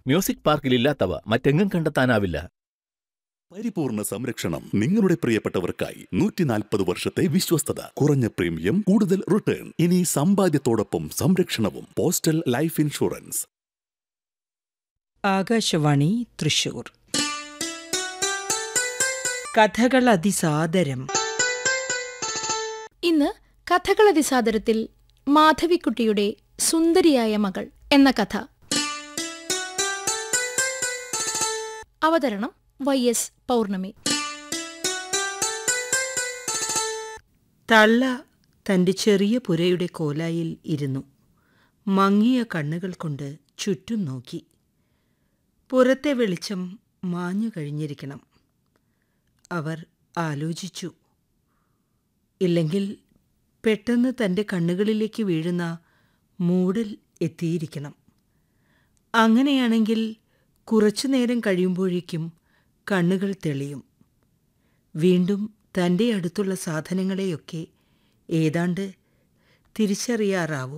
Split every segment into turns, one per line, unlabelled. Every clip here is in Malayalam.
മ്യൂസിക് പാർക്കിലില്ലാത്തവ മറ്റെങ്ങും കണ്ടെത്താനാവില്ല
പരിപൂർണ സംരക്ഷണം നിങ്ങളുടെ പ്രിയപ്പെട്ടവർക്കായി നൂറ്റി നാൽപ്പത് വർഷത്തെ വിശ്വസ്തത കുറഞ്ഞ പ്രീമിയം കൂടുതൽ റിട്ടേൺ ഇനി സമ്പാദ്യത്തോടൊപ്പം സംരക്ഷണവും postal life insurance
Akashvani Thrissur കഥകൾ അതിസാദരം
ഇന്ന് കഥകളതിസാദരത്തിൽ മാധവിക്കുട്ടിയുടെ സുന്ദരിയായ മകൾ എന്ന കഥ അവതരണം വൈ എസ് പൗർണമി
തള്ള തന്റെ ചെറിയ പുരയുടെ കോലായിൽ ഇരുന്നു മങ്ങിയ കണ്ണുകൾ കൊണ്ട് ചുറ്റും നോക്കി പുറത്തെ വെളിച്ചം മാഞ്ഞു കഴിഞ്ഞിരിക്കണം അവർ ആലോചിച്ചു ഇല്ലെങ്കിൽ പെട്ടെന്ന് തന്റെ കണ്ണുകളിലേക്ക് വീഴുന്ന മൂടൽ എത്തിയിരിക്കണം അങ്ങനെയാണെങ്കിൽ കുറച്ചു നേരം കഴിയുമ്പോഴേക്കും കണ്ണുകൾ തെളിയും വീണ്ടും തൻ്റെ അടുത്തുള്ള സാധനങ്ങളെയൊക്കെ ഏതാണ്ട് തിരിച്ചറിയാറാവും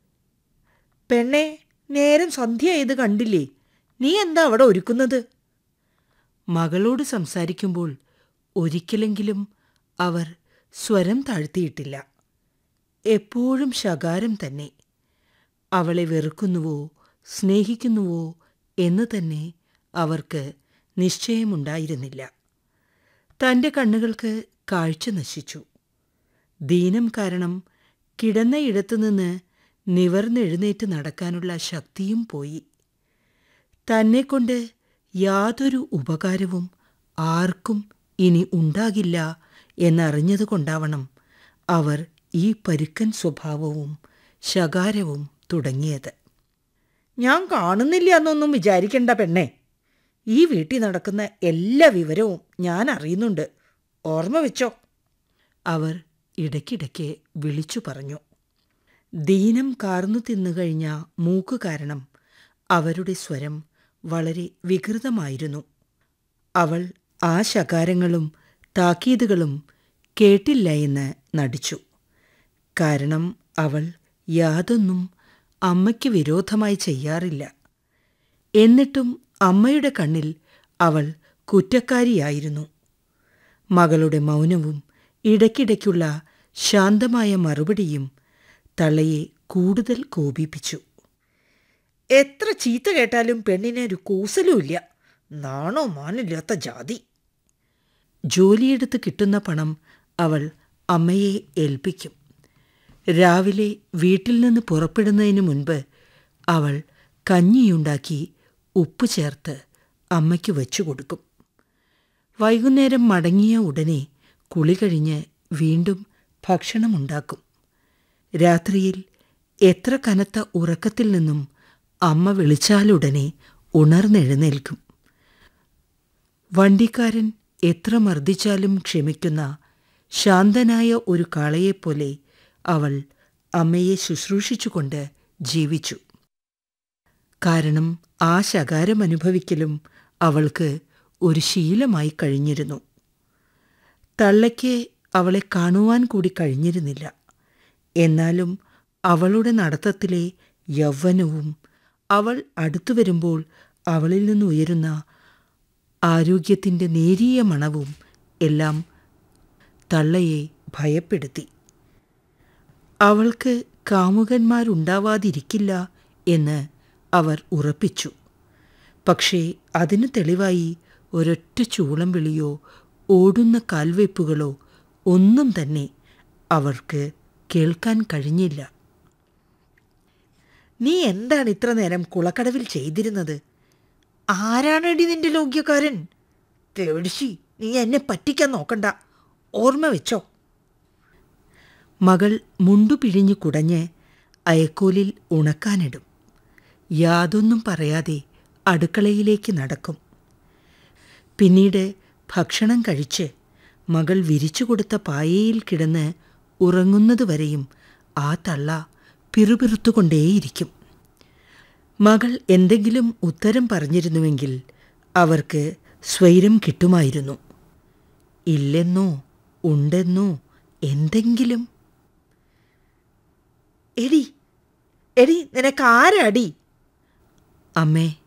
പെണ്ണെ നേരം സന്ധ്യ ഇത് കണ്ടില്ലേ നീ എന്താ അവിടെ ഒരുക്കുന്നത് മകളോട് സംസാരിക്കുമ്പോൾ ഒരിക്കലെങ്കിലും അവർ സ്വരം താഴ്ത്തിയിട്ടില്ല എപ്പോഴും ശകാരം തന്നെ അവളെ വെറുക്കുന്നുവോ സ്നേഹിക്കുന്നുവോ എന്ന് തന്നെ അവർക്ക് നിശ്ചയമുണ്ടായിരുന്നില്ല തൻ്റെ കണ്ണുകൾക്ക് കാഴ്ച നശിച്ചു ദീനം കാരണം കിടന്ന ഇടത്തുനിന്ന് നിവർന്നെഴുന്നേറ്റ് നടക്കാനുള്ള ശക്തിയും പോയി തന്നെക്കൊണ്ട് യാതൊരു ഉപകാരവും ആർക്കും ഇനി ഉണ്ടാകില്ല എന്നറിഞ്ഞതുകൊണ്ടാവണം അവർ ഈ പരുക്കൻ സ്വഭാവവും ശകാരവും തുടങ്ങിയത് ഞാൻ കാണുന്നില്ല എന്നൊന്നും വിചാരിക്കണ്ട പെണ്ണെ ഈ വീട്ടിൽ നടക്കുന്ന എല്ലാ വിവരവും ഞാൻ അറിയുന്നുണ്ട് ഓർമ്മ വെച്ചോ അവർ ഇടയ്ക്കിടയ്ക്ക് വിളിച്ചു പറഞ്ഞു ദീനം കാർന്നു തിന്നുകഴിഞ്ഞ മൂക്ക് കാരണം അവരുടെ സ്വരം വളരെ വികൃതമായിരുന്നു അവൾ ആ ശകാരങ്ങളും താക്കീതുകളും കേട്ടില്ല എന്ന് നടിച്ചു കാരണം അവൾ യാതൊന്നും അമ്മയ്ക്ക് വിരോധമായി ചെയ്യാറില്ല എന്നിട്ടും അമ്മയുടെ കണ്ണിൽ അവൾ കുറ്റക്കാരിയായിരുന്നു മകളുടെ മൗനവും ഇടയ്ക്കിടയ്ക്കുള്ള ശാന്തമായ മറുപടിയും തള്ളയെ കൂടുതൽ കോപിപ്പിച്ചു എത്ര ചീത്ത കേട്ടാലും പെണ്ണിന് ഒരു കൂസലുമില്ല നാണോ മാനില്ലാത്ത ജാതി ജോലിയെടുത്ത് കിട്ടുന്ന പണം അവൾ അമ്മയെ ഏൽപ്പിക്കും രാവിലെ വീട്ടിൽ നിന്ന് പുറപ്പെടുന്നതിന് മുൻപ് അവൾ കഞ്ഞിയുണ്ടാക്കി ഉപ്പ് ചേർത്ത് അമ്മയ്ക്ക് വെച്ചു കൊടുക്കും വൈകുന്നേരം മടങ്ങിയ ഉടനെ കുളി കഴിഞ്ഞ് വീണ്ടും ഭക്ഷണമുണ്ടാക്കും രാത്രിയിൽ എത്ര കനത്ത ഉറക്കത്തിൽ നിന്നും അമ്മ വിളിച്ചാലുടനെ ഉണർന്നെഴുന്നേൽക്കും വണ്ടിക്കാരൻ എത്ര മർദ്ദിച്ചാലും ക്ഷമിക്കുന്ന ശാന്തനായ ഒരു കാളയെപ്പോലെ അവൾ അമ്മയെ ശുശ്രൂഷിച്ചുകൊണ്ട് ജീവിച്ചു കാരണം ആ ശകാരം അനുഭവിക്കലും അവൾക്ക് ഒരു ശീലമായി കഴിഞ്ഞിരുന്നു തള്ളയ്ക്ക് അവളെ കാണുവാൻ കൂടി കഴിഞ്ഞിരുന്നില്ല എന്നാലും അവളുടെ നടത്തത്തിലെ യൗവനവും അവൾ അടുത്തു വരുമ്പോൾ അവളിൽ നിന്ന് ഉയരുന്ന ആരോഗ്യത്തിൻ്റെ നേരിയ മണവും എല്ലാം തള്ളയെ ഭയപ്പെടുത്തി അവൾക്ക് കാമുകന്മാരുണ്ടാവാതിരിക്കില്ല എന്ന് അവർ ഉറപ്പിച്ചു പക്ഷേ അതിന് തെളിവായി ഒരൊറ്റ ചൂളം വിളിയോ ഓടുന്ന കാൽവയ്പ്പുകളോ ഒന്നും തന്നെ അവർക്ക് കേൾക്കാൻ കഴിഞ്ഞില്ല നീ എന്താണ് ഇത്ര നേരം കുളക്കടവിൽ ചെയ്തിരുന്നത് ആരാണടി നിന്റെ ലോക്യക്കാരൻ തേടിശി നീ എന്നെ പറ്റിക്കാൻ നോക്കണ്ട ഓർമ്മ വെച്ചോ മകൾ മുണ്ടു പിഴിഞ്ഞു കുടഞ്ഞ് അയക്കോലിൽ ഉണക്കാനിടും യാതൊന്നും പറയാതെ അടുക്കളയിലേക്ക് നടക്കും പിന്നീട് ഭക്ഷണം കഴിച്ച് മകൾ വിരിച്ചു കൊടുത്ത പായയിൽ കിടന്ന് ഉറങ്ങുന്നതുവരെയും ആ തള്ള പിറുപിറുത്തുകൊണ്ടേയിരിക്കും മകൾ എന്തെങ്കിലും ഉത്തരം പറഞ്ഞിരുന്നുവെങ്കിൽ അവർക്ക് സ്വൈരം കിട്ടുമായിരുന്നു ഇല്ലെന്നോ ഉണ്ടെന്നോ എന്തെങ്കിലും എടി എടി നിനക്ക് ആരടി അമ്മേ